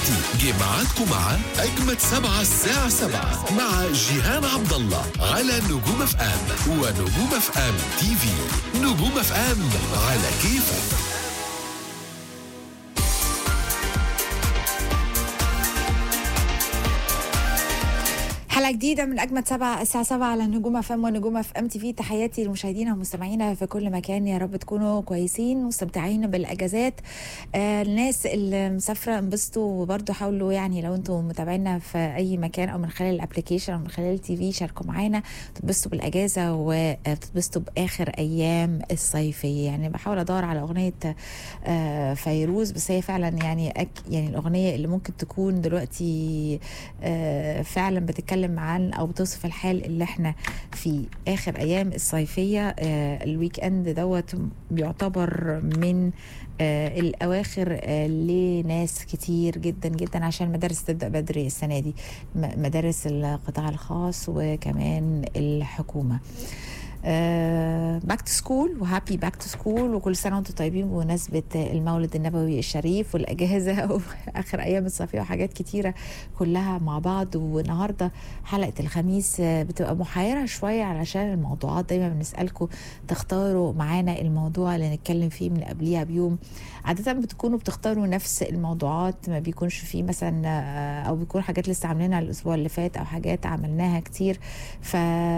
دلوقتي جه ميعادكم مع أجمد سبعة الساعة سبعة مع جيهان عبد الله على نجوم اف ام ونجوم اف ام تي في نجوم اف ام على كيفك حلقة جديدة من أجمد سبعة الساعة سبعة على نجوم اف ام ونجوم اف ام تي في تحياتي لمشاهدينا ومستمعينا في كل مكان يا رب تكونوا كويسين ومستمتعين بالأجازات آه الناس اللي مسافرة انبسطوا وبرضه حاولوا يعني لو انتم متابعينا في أي مكان أو من خلال الابلكيشن أو من خلال التي في شاركوا معانا تتبسطوا بالأجازة وتتبسطوا بآخر أيام الصيفية يعني بحاول أدور على أغنية آه فيروز بس هي فعلا يعني أك يعني الأغنية اللي ممكن تكون دلوقتي آه فعلا بتتكلم عن او بتوصف الحال اللي احنا في اخر ايام الصيفيه آه الويك اند دوت بيعتبر من آه الاواخر آه لناس كتير جدا جدا عشان المدارس تبدا بدري السنه دي م- مدارس القطاع الخاص وكمان الحكومه باك تو سكول وهابي باك تو سكول وكل سنه وانتم طيبين بمناسبه المولد النبوي الشريف والاجازه واخر ايام الصيفيه وحاجات كتيره كلها مع بعض والنهارده حلقه الخميس آه، بتبقى محيره شويه علشان الموضوعات دايما بنسالكم تختاروا معانا الموضوع اللي نتكلم فيه من قبليها بيوم عاده بتكونوا بتختاروا نفس الموضوعات ما بيكونش فيه مثلا آه، او بيكون حاجات لسه عاملينها الاسبوع اللي فات او حاجات عملناها كتير ف